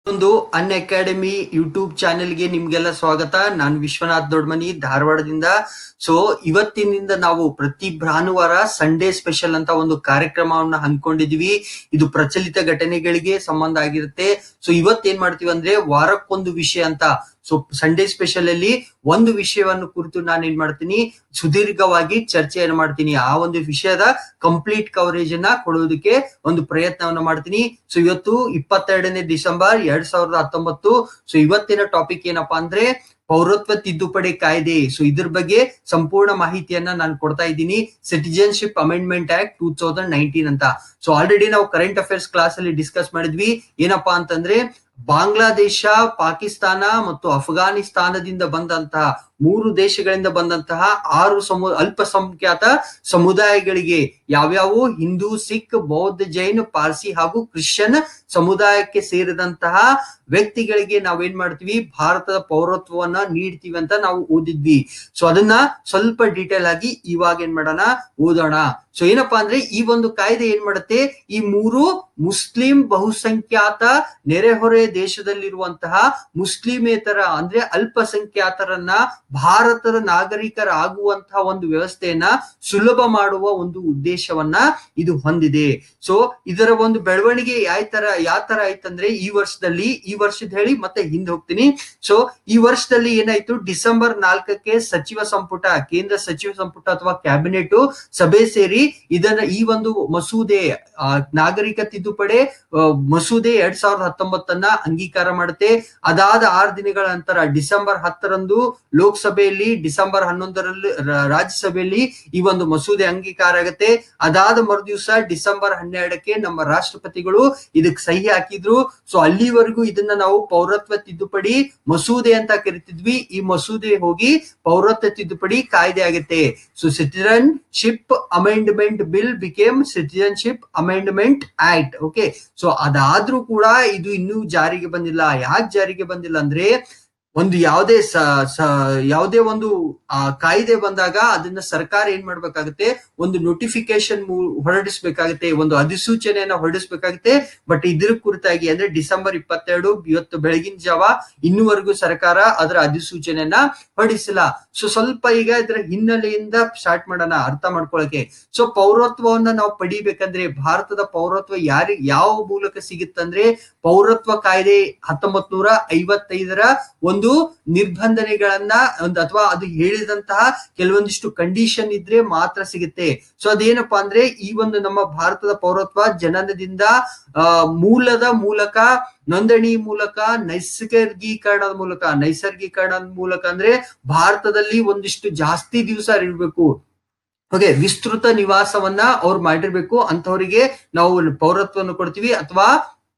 ಒಂದು ಅನ್ academy YouTube ಚಾನೆಲ್ಗೆ ನಿಮ್ಗೆಲ್ಲ ಸ್ವಾಗತ ನಾನ್ ವಿಶ್ವನಾಥ್ ದೊಡ್ಮನಿ ಧಾರವಾಡದಿಂದ ಸೊ ಇವತ್ತಿನಿಂದ ನಾವು ಪ್ರತಿ ಭಾನುವಾರ ಸಂಡೇ ಸ್ಪೆಷಲ್ ಅಂತ ಒಂದು ಕಾರ್ಯಕ್ರಮವನ್ನ ಹಮ್ಮಿಕೊಂಡಿದೀವಿ ಇದು ಪ್ರಚಲಿತ ಘಟನೆಗಳಿಗೆ ಸಂಬಂಧ ಆಗಿರುತ್ತೆ ಸೊ ಇವತ್ತೇನ್ ಮಾಡ್ತೀವಿ ಅಂದ್ರೆ ವಾರಕ್ಕೊಂದು ವಿಷಯ ಅಂತ ಸೊ ಸಂಡೇ ಸ್ಪೆಷಲ್ ಅಲ್ಲಿ ಒಂದು ವಿಷಯವನ್ನು ಕುರಿತು ನಾನು ಏನ್ ಮಾಡ್ತೀನಿ ಸುದೀರ್ಘವಾಗಿ ಚರ್ಚೆಯನ್ನು ಮಾಡ್ತೀನಿ ಆ ಒಂದು ವಿಷಯದ ಕಂಪ್ಲೀಟ್ ಕವರೇಜ್ ಅನ್ನ ಕೊಡುವುದಕ್ಕೆ ಒಂದು ಪ್ರಯತ್ನವನ್ನ ಮಾಡ್ತೀನಿ ಸೊ ಇವತ್ತು ಇಪ್ಪತ್ತೆರಡನೇ ಡಿಸೆಂಬರ್ ಎರಡ್ ಸಾವಿರದ ಹತ್ತೊಂಬತ್ತು ಸೊ ಇವತ್ತಿನ ಟಾಪಿಕ್ ಏನಪ್ಪಾ ಅಂದ್ರೆ ಪೌರತ್ವ ತಿದ್ದುಪಡಿ ಕಾಯ್ದೆ ಸೊ ಇದ್ರ ಬಗ್ಗೆ ಸಂಪೂರ್ಣ ಮಾಹಿತಿಯನ್ನ ನಾನು ಕೊಡ್ತಾ ಇದ್ದೀನಿ citizenship amendment act two thousand nineteen ಅಂತ ಸೊ ಆಲ್ರೆಡಿ ನಾವು ಕರೆಂಟ್ ಅಫೇರ್ಸ್ ಕ್ಲಾಸ್ ಅಲ್ಲಿ ಡಿಸ್ಕಸ್ ಮಾಡಿದ್ವಿ ಏನಪ್ಪಾ ಅಂತಂದ್ರೆ ಬಾಂಗ್ಲಾದೇಶ ಪಾಕಿಸ್ತಾನ ಮತ್ತು ಅಫ್ಘಾನಿಸ್ತಾನದಿಂದ ಬಂದಂತಹ ಮೂರು ದೇಶಗಳಿಂದ ಬಂದಂತಹ ಆರು ಸಮು ಅಲ್ಪಸಂಖ್ಯಾತ ಸಮುದಾಯಗಳಿಗೆ ಯಾವ್ಯಾವು ಹಿಂದೂ ಸಿಖ್ ಬೌದ್ಧ ಜೈನ್ ಪಾರ್ಸಿ ಹಾಗೂ ಕ್ರಿಶ್ಚಿಯನ್ ಸಮುದಾಯಕ್ಕೆ ಸೇರಿದಂತಹ ವ್ಯಕ್ತಿಗಳಿಗೆ ನಾವೇನ್ ಮಾಡ್ತೀವಿ ಭಾರತದ ಪೌರತ್ವವನ್ನ ನೀಡ್ತೀವಿ ಅಂತ ನಾವು ಓದಿದ್ವಿ ಸೊ ಅದನ್ನ ಸ್ವಲ್ಪ ಡೀಟೇಲ್ ಆಗಿ ಇವಾಗ ಏನ್ ಮಾಡೋಣ ಓದೋಣ ಸೊ ಏನಪ್ಪಾ ಅಂದ್ರೆ ಈ ಒಂದು ಕಾಯ್ದೆ ಏನ್ ಮಾಡುತ್ತೆ ಈ ಮೂರು ಮುಸ್ಲಿಂ ಬಹುಸಂಖ್ಯಾತ ನೆರೆಹೊರೆ ದೇಶದಲ್ಲಿರುವಂತಹ ಮುಸ್ಲಿಮೇತರ ಅಂದ್ರೆ ಅಲ್ಪಸಂಖ್ಯಾತರನ್ನ ಭಾರತದ ನಾಗರಿಕರಾಗುವಂತಹ ಒಂದು ವ್ಯವಸ್ಥೆಯನ್ನ ಸುಲಭ ಮಾಡುವ ಒಂದು ಉದ್ದೇಶವನ್ನ ಇದು ಹೊಂದಿದೆ ಸೊ ಇದರ ಒಂದು ಬೆಳವಣಿಗೆ ಯಾವ ತರ ಯಾವ ತರ ಆಯ್ತಂದ್ರೆ ಈ ವರ್ಷದಲ್ಲಿ ಈ ವರ್ಷದ ಹೇಳಿ ಮತ್ತೆ ಹಿಂದೆ ಹೋಗ್ತೀನಿ ಸೊ ಈ ವರ್ಷದಲ್ಲಿ ಏನಾಯ್ತು ಡಿಸೆಂಬರ್ ನಾಲ್ಕಕ್ಕೆ ಸಚಿವ ಸಂಪುಟ ಕೇಂದ್ರ ಸಚಿವ ಸಂಪುಟ ಅಥವಾ ಕ್ಯಾಬಿನೆಟ್ ಸಭೆ ಸೇರಿ ಇದನ್ನ ಈ ಒಂದು ಮಸೂದೆ ಆ, ನಾಗರಿಕ ತಿದ್ದುಪಡಿ ಆ, ಮಸೂದೆ ಎರಡ್ ಸಾವಿರದ ಹತ್ತೊಂಬತ್ತನ್ನ ಅಂಗೀಕಾರ ಮಾಡುತ್ತೆ ಅದಾದ ಆರು ದಿನಗಳ ನಂತರ ಡಿಸೆಂಬರ್ ಹತ್ತರಂದು ಲೋಕಸಭೆಯಲ್ಲಿ ಡಿಸೆಂಬರ್ ಹನ್ನೊಂದರಲ್ಲಿ ರ- ರಾಜ್ಯಸಭೆಯಲ್ಲಿ ಈ ಒಂದು ಮಸೂದೆ ಅಂಗೀಕಾರ ಆಗುತ್ತೆ ಅದಾದ ಮರುದಿವಸ ಡಿಸೆಂಬರ್ ಹನ್ನೆರಡಕ್ಕೆ ನಮ್ಮ ರಾಷ್ಟ್ರಪತಿಗಳು ಇದಕ್ಕೆ ಸಹಿ ಹಾಕಿದ್ರು ಸೊ ಅಲ್ಲಿವರೆಗೂ ಇದನ್ನ ನಾವು ಪೌರತ್ವ ತಿದ್ದುಪಡಿ ಮಸೂದೆ ಅಂತ ಕರಿತಿದ್ವಿ ಈ ಮಸೂದೆ ಹೋಗಿ ಪೌರತ್ವ ತಿದ್ದುಪಡಿ ಕಾಯ್ದೆ ಆಗುತ್ತೆ so citizenship amendment bill became citizenship amendment act okay so ಅದಾದ್ರೂ ಕೂಡ ಇದು ಇನ್ನೂ ಜಾರಿಗೆ ಬಂದಿಲ್ಲ ಯಾಕೆ ಜಾರಿಗೆ ಬಂದಿಲ್ಲ ಅಂದ್ರೆ ಒಂದು ಯಾವುದೇ ಸ ಸ- ಯಾವುದೇ ಒಂದು ಆ ಕಾಯ್ದೆ ಬಂದಾಗ ಅದನ್ನ ಸರ್ಕಾರ ಏನ್ ಮಾಡ್ಬೇಕಾಗುತ್ತೆ ಒಂದು ನೋಟಿಫಿಕೇಶನ್ ಹೊರಡಿಸ್ಬೇಕಾಗುತ್ತೆ ಒಂದು ಅಧಿಸೂಚನೆಯನ್ನ ಹೊರಡಿಸ್ಬೇಕಾಗುತ್ತೆ ಬಟ್ ಇದ್ರ ಕುರಿತಾಗಿ ಅಂದ್ರೆ ಡಿಸೆಂಬರ್ ಇಪ್ಪತ್ತೆರಡು ಇವತ್ತು ಬೆಳಗಿನ ಜಾವ ಇನ್ನೂವರೆಗೂ ಸರ್ಕಾರ ಅದರ ಅಧಿಸೂಚನೆಯನ್ನ ಹೊರಡಿಸಿಲ್ಲ ಸೊ ಸ್ವಲ್ಪ ಈಗ ಇದರ ಹಿನ್ನೆಲೆಯಿಂದ ಸ್ಟಾರ್ಟ್ ಮಾಡೋಣ ಅರ್ಥ ಮಾಡ್ಕೊಳಕ್ಕೆ ಸೊ ಪೌರತ್ವವನ್ನ ನಾವು ಪಡಿಬೇಕಂದ್ರೆ ಭಾರತದ ಪೌರತ್ವ ಯಾರಿ ಯಾವ ಮೂಲಕ ಸಿಗುತ್ತಂದ್ರೆ ಪೌರತ್ವ ಕಾಯ್ದೆ ಹತ್ತೊಂಬತ್ ನೂರ ಐವತ್ತೈದರ ಒಂದು ನಿರ್ಬಂಧನೆಗಳನ್ನ ಒಂದು ಅಥವಾ ಅದು ಹೇಳಿದಂತಹ ಕೆಲವೊಂದಿಷ್ಟು ಕಂಡೀಷನ್ ಇದ್ರೆ ಮಾತ್ರ ಸಿಗುತ್ತೆ ಸೊ ಅದೇನಪ್ಪಾ ಅಂದ್ರೆ ಈ ಒಂದು ನಮ್ಮ ಭಾರತದ ಪೌರತ್ವ ಜನನದಿಂದ ಆ ಮೂಲದ ಮೂಲಕ ನೋಂದಣಿ ಮೂಲಕ ನೈಸರ್ಗೀಕರಣದ ಮೂಲಕ ನೈಸರ್ಗೀಕರಣದ ಮೂಲಕ ಅಂದ್ರೆ ಭಾರತದಲ್ಲಿ ಒಂದಿಷ್ಟು ಜಾಸ್ತಿ ದಿವಸ ಇರಬೇಕು ಓಕೆ ವಿಸ್ತೃತ ನಿವಾಸವನ್ನ ಅವ್ರು ಮಾಡಿರ್ಬೇಕು ಅಂತವರಿಗೆ ನಾವು ಪೌರತ್ವವನ್ನು ಕೊಡ್ತೀವಿ ಅಥವಾ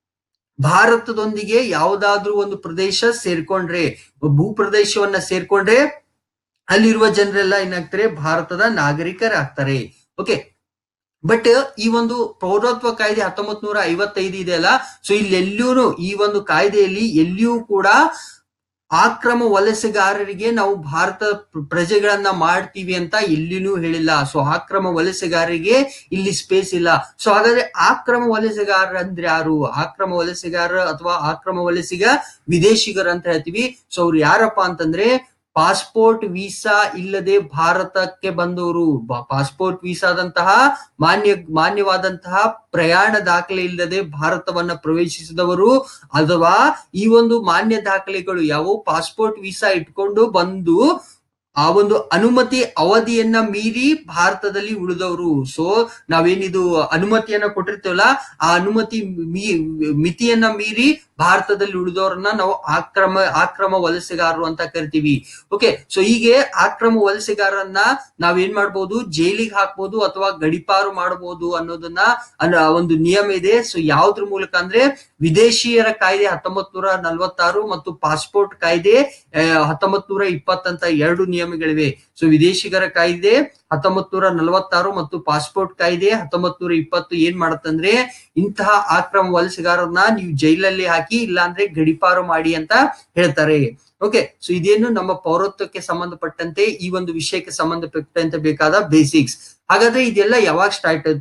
ಭಾರತದೊಂದಿಗೆ ಯಾವುದಾದ್ರೂ ಒಂದು ಪ್ರದೇಶ ಸೇರ್ಕೊಂಡ್ರೆ ಭೂ ಪ್ರದೇಶವನ್ನ ಸೇರ್ಕೊಂಡ್ರೆ ಅಲ್ಲಿರುವ ಜನರೆಲ್ಲ ಏನಾಗ್ತಾರೆ ಭಾರತದ ನಾಗರಿಕರಾಗ್ತಾರೆ ಓಕೆ ಬಟ್ ಈ ಒಂದು ಪೌರತ್ವ ಕಾಯ್ದೆ ಹತ್ತೊಂಬತ್ ನೂರ ಐವತ್ತೈದು ಇದೆ ಅಲ್ಲ ಸೊ ಇಲ್ಲಿ ಎಲ್ಲಿಯೂ ಈ ಒಂದು ಕಾಯ್ದೆಯಲ್ಲಿ ಎಲ್ಲಿಯೂ ಕೂಡ ಆಕ್ರಮ ವಲಸೆಗಾರರಿಗೆ ನಾವು ಭಾರತ ಪ್ರ- ಪ್ರಜೆಗಳನ್ನ ಮಾಡ್ತೀವಿ ಅಂತ ಎಲ್ಲಿನೂ ಹೇಳಿಲ್ಲ ಸೊ ಆಕ್ರಮ ವಲಸೆಗಾರರಿಗೆ ಇಲ್ಲಿ ಸ್ಪೇಸ್ ಇಲ್ಲ ಸೊ ಹಾಗಾದ್ರೆ ಆಕ್ರಮ ವಲಸೆಗಾರ ಅಂದ್ರೆ ಯಾರು ಆಕ್ರಮ ವಲಸೆಗಾರ ಅಥವಾ ಆಕ್ರಮ ವಲಸಿಗ ವಿದೇಶಿಗರು ಅಂತ ಹೇಳ್ತೀವಿ ಸೊ ಅವ್ರು ಯಾರಪ್ಪ ಅಂತಂದ್ರೆ ಪಾಸ್ಪೋರ್ಟ್ ವೀಸಾ ಇಲ್ಲದೆ ಭಾರತಕ್ಕೆ ಬಂದವರು ಪಾಸ್ಪೋರ್ಟ್ ವೀಸಾದಂತಹ ಮಾನ್ಯ ಮಾನ್ಯವಾದಂತಹ ಪ್ರಯಾಣ ದಾಖಲೆ ಇಲ್ಲದೆ ಭಾರತವನ್ನ ಪ್ರವೇಶಿಸಿದವರು ಅಥವಾ ಈ ಒಂದು ಮಾನ್ಯ ದಾಖಲೆಗಳು ಯಾವುವು ಪಾಸ್ಪೋರ್ಟ್ ವೀಸಾ ಇಟ್ಕೊಂಡು ಬಂದು ಆ ಒಂದು ಅನುಮತಿ ಅವಧಿಯನ್ನ ಮೀರಿ ಭಾರತದಲ್ಲಿ ಉಳಿದವರು ಸೊ ನಾವೇನಿದು ಅನುಮತಿಯನ್ನ ಕೊಟ್ಟಿರ್ತೀವಲ್ಲ ಆ ಅನುಮತಿ ಮೀ- ಮಿತಿಯನ್ನ ಮೀರಿ ಭಾರತದಲ್ಲಿ ಉಳಿದವರನ್ನ ನಾವು ಆಕ್ರಮ ಆಕ್ರಮ ವಲಸೆಗಾರರು ಅಂತ ಕರಿತೀವಿ ಓಕೆ ಸೊ ಹೀಗೆ ಆಕ್ರಮ ವಲಸೆಗಾರನ್ನ ನಾವೇನ್ ಮಾಡ್ಬೋದು ಜೈಲಿಗೆ ಹಾಕ್ಬೋದು ಅಥವಾ ಗಡಿಪಾರು ಮಾಡಬಹುದು ಅನ್ನೋದನ್ನ ಅನ್ನ- ಒಂದು ನಿಯಮ ಇದೆ ಸೊ ಯಾವ್ದ್ರ ಮೂಲಕ ಅಂದ್ರೆ ವಿದೇಶಿಯರ ಕಾಯ್ದೆ ಹತ್ತೊಂಬತ್ ನೂರ ನಲ್ವತ್ತಾರು ಮತ್ತು ಪಾಸ್ಪೋರ್ಟ್ ಕಾಯ್ದೆ ಹತ್ತೊಂಬತ್ ನೂರ ಇಪ್ಪತ್ತಂತ ಎರಡು ನಿಯಮಗಳಿವೆ ಸೊ ವಿದೇಶಿಗರ ಕಾಯ್ದೆ ಹತ್ತೊಂಬತ್ ನೂರ ನಲವತ್ತಾರು ಮತ್ತು ಪಾಸ್ಪೋರ್ಟ್ ಕಾಯ್ದೆ ಹತ್ತೊಂಬತ್ ನೂರ ಇಪ್ಪತ್ತು ಏನ್ ಮಾಡತ್ತಂದ್ರೆ ಇಂತಹ ಆಕ್ರಮ ವಲಸೆಗಾರರನ್ನ ನೀವು ಜೈಲಲ್ಲಿ ಹಾಕಿ ಇಲ್ಲಾಂದ್ರೆ ಗಡಿಪಾರು ಮಾಡಿ ಅಂತ ಹೇಳ್ತಾರೆ ಓಕೆ ಸೊ ಇದೇನು ನಮ್ಮ ಪೌರತ್ವಕ್ಕೆ ಸಂಬಂಧಪಟ್ಟಂತೆ ಈ ಒಂದು ವಿಷಯಕ್ಕೆ ಸಂಬಂಧಪಟ್ಟಂತೆ ಬೇಕಾದ ಬೇಸಿಕ್ಸ್ ಹಾಗಾದ್ರೆ ಇದೆಲ್ಲ ಯಾವಾಗ ಸ್ಟಾರ್ಟ್ ಆಯ್ತು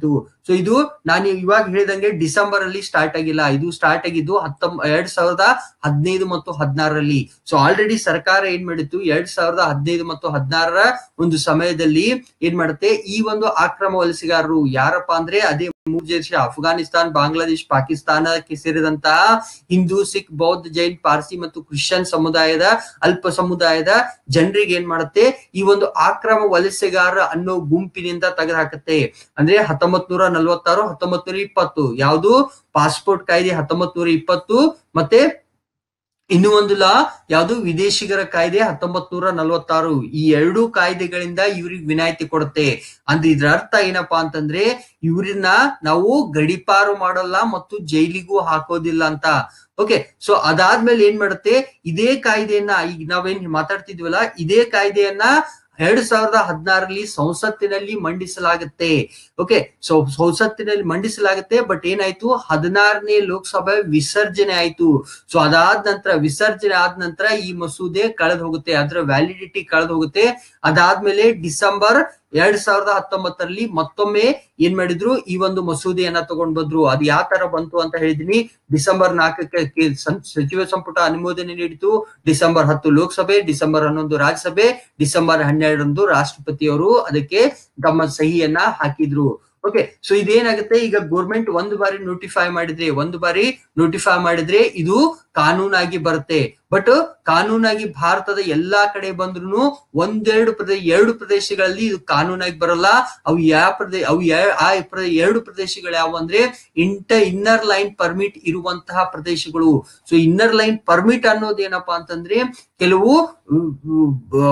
ಸೊ ಇದು ನಾನು ಇವಾಗ ಹೇಳಿದಂಗೆ ಡಿಸೆಂಬರ್ ಅಲ್ಲಿ ಸ್ಟಾರ್ಟ್ ಆಗಿಲ್ಲ ಇದು ಸ್ಟಾರ್ಟ್ ಆಗಿದ್ದು ಹತ್ತೊಂಬ ಎರಡ್ ಸಾವಿರದ ಹದಿನೈದು ಮತ್ತು ಹದಿನಾರರಲ್ಲಿ ಸೊ ಆಲ್ರೆಡಿ ಸರ್ಕಾರ ಏನ್ ಮಾಡಿತ್ತು ಎರಡ್ ಸಾವಿರದ ಹದಿನೈದು ಮತ್ತು ಹದಿನಾರರ ಒಂದು ಸಮಯದಲ್ಲಿ ಏನ್ ಮಾಡುತ್ತೆ ಈ ಒಂದು ಆಕ್ರಮ ವಲಸಿಗಾರರು ಯಾರಪ್ಪ ಅಂದ್ರೆ ಅದೇ ಮೂರು ದೇಶ ಅಫ್ಘಾನಿಸ್ತಾನ್ ಬಾಂಗ್ಲಾದೇಶ್ ಪಾಕಿಸ್ತಾನಕ್ಕೆ ಸೇರಿದಂತಹ ಹಿಂದೂ ಸಿಖ್ ಬೌದ್ಧ ಜೈನ್ ಪಾರ್ಸಿ ಮತ್ತು ಕ್ರಿಶ್ಚಿಯನ್ ಸಮುದಾಯದ ಅಲ್ಪ ಸಮುದಾಯದ ಜನರಿಗೆ ಏನ್ ಮಾಡುತ್ತೆ ಈ ಒಂದು ಆಕ್ರಮ ವಲಸೆಗಾರ ಅನ್ನೋ ಗುಂಪಿನಿಂದ ತೆಗೆದುಹಾಕುತ್ತೆ ಅಂದ್ರೆ ಹತ್ತೊಂಬತ್ ನೂರ ನಲ್ವತ್ತಾರು ಹತ್ತೊಂಬತ್ ನೂರ ಇಪ್ಪತ್ತು ಯಾವುದು ಪಾಸ್ಪೋರ್ಟ್ ಕಾಯ್ದೆ ಹತ್ತೊಂಬತ್ ನೂರ ಇಪ್ಪತ್ತು ಮತ್ತೆ ಇನ್ನು ಒಂದು ಲಾ ಯಾವುದು ವಿದೇಶಿಗರ ಕಾಯ್ದೆ ಹತ್ತೊಂಬತ್ ನೂರ ನಲ್ವತ್ತಾರು ಈ ಎರಡೂ ಕಾಯ್ದೆಗಳಿಂದ ಇವ್ರಿಗೆ ವಿನಾಯಿತಿ ಕೊಡುತ್ತೆ ಅಂದ್ರೆ ಇದ್ರ ಅರ್ಥ ಏನಪ್ಪಾ ಅಂತಂದ್ರೆ ಇವ್ರನ್ನ ನಾವು ಗಡಿಪಾರು ಮಾಡಲ್ಲ ಮತ್ತು ಜೈಲಿಗೂ ಹಾಕೋದಿಲ್ಲ ಅಂತ ಓಕೆ ಸೊ ಅದಾದ್ಮೇಲೆ ಏನ್ ಮಾಡುತ್ತೆ ಇದೇ ಕಾಯ್ದೆಯನ್ನ ಈಗ ನಾವೇನ್ ಮಾತಾಡ್ತಿದ್ವಲ್ಲ ಇದೇ ಕಾಯ್ದೆಯನ್ನ ಎರಡ್ ಸಾವಿರದ ಹದಿನಾರರಲ್ಲಿ ಸಂಸತ್ತಿನಲ್ಲಿ ಮಂಡಿಸಲಾಗುತ್ತೆ ಓಕೆ ಸೊ ಸಂಸತ್ತಿನಲ್ಲಿ ಮಂಡಿಸಲಾಗುತ್ತೆ ಬಟ್ ಏನಾಯ್ತು ಹದಿನಾರನೇ ಲೋಕಸಭೆ ವಿಸರ್ಜನೆ ಆಯ್ತು ಸೊ ಅದಾದ ನಂತರ ವಿಸರ್ಜನೆ ಆದ ನಂತರ ಈ ಮಸೂದೆ ಕಳೆದು ಹೋಗುತ್ತೆ ಅದರ ವ್ಯಾಲಿಡಿಟಿ ಕಳೆದು ಹೋಗುತ್ತೆ ಅದಾದ್ಮೇಲೆ ಡಿಸೆಂಬರ್ ಎರಡ್ ಸಾವಿರದ ಹತ್ತೊಂಬತ್ತರಲ್ಲಿ ಮತ್ತೊಮ್ಮೆ ಏನ್ ಮಾಡಿದ್ರು ಈ ಒಂದು ಮಸೂದೆಯನ್ನ ತಗೊಂಡ್ ಬಂದ್ರು ಅದು ಯಾವ ತರ ಬಂತು ಅಂತ ಹೇಳಿದೀನಿ ಡಿಸೆಂಬರ್ ನಾಲ್ಕಕ್ಕೆ ಕೆ- ಸಂ- ಸಚಿವ ಸಂಪುಟ ಅನುಮೋದನೆ ನೀಡಿತು ಡಿಸೆಂಬರ್ ಹತ್ತು ಲೋಕಸಭೆ ಡಿಸೆಂಬರ್ ಹನ್ನೊಂದು ರಾಜ್ಯಸಭೆ ಡಿಸೆಂಬರ್ ಹನ್ನೆರಡರಂದು ರಾಷ್ಟ್ರಪತಿಯವರು ಅದಕ್ಕೆ ತಮ್ಮ ಸಹಿಯನ್ನ ಹಾಕಿದ್ರು ಓಕೆ ಸೊ ಇದೇನಾಗುತ್ತೆ ಈಗ ಗೋರ್ಮೆಂಟ್ ಒಂದು ಬಾರಿ ನೋಟಿಫೈ ಮಾಡಿದ್ರೆ ಒಂದು ಬಾರಿ ನೋಟಿಫೈ ಮಾಡಿದ್ರೆ ಇದು ಕಾನೂನಾಗಿ ಬರುತ್ತೆ ಬಟ್ ಕಾನೂನಾಗಿ ಭಾರತದ ಎಲ್ಲಾ ಕಡೆ ಬಂದ್ರು ಒಂದೆರಡು ಪ್ರದೇಶ ಎರಡು ಪ್ರದೇಶಗಳಲ್ಲಿ ಇದು ಕಾನೂನಾಗಿ ಬರಲ್ಲ ಅವು ಯಾವ ಪ್ರದೇಶ ಅವು ಯಾ- ಆ ಪ್ರ- ಎರಡು ಪ್ರದೇಶಗಳು ಯಾವ ಅಂದ್ರೆ ಇಂಟ ಇನ್ನರ್ ಲೈನ್ ಪರ್ಮಿಟ್ ಇರುವಂತಹ ಪ್ರದೇಶಗಳು ಸೊ ಇನ್ನರ್ ಲೈನ್ ಪರ್ಮಿಟ್ ಅನ್ನೋದೇನಪ್ಪಾ ಅಂತಂದ್ರೆ ಕೆಲವು ಉಮ್, ಉಮ್,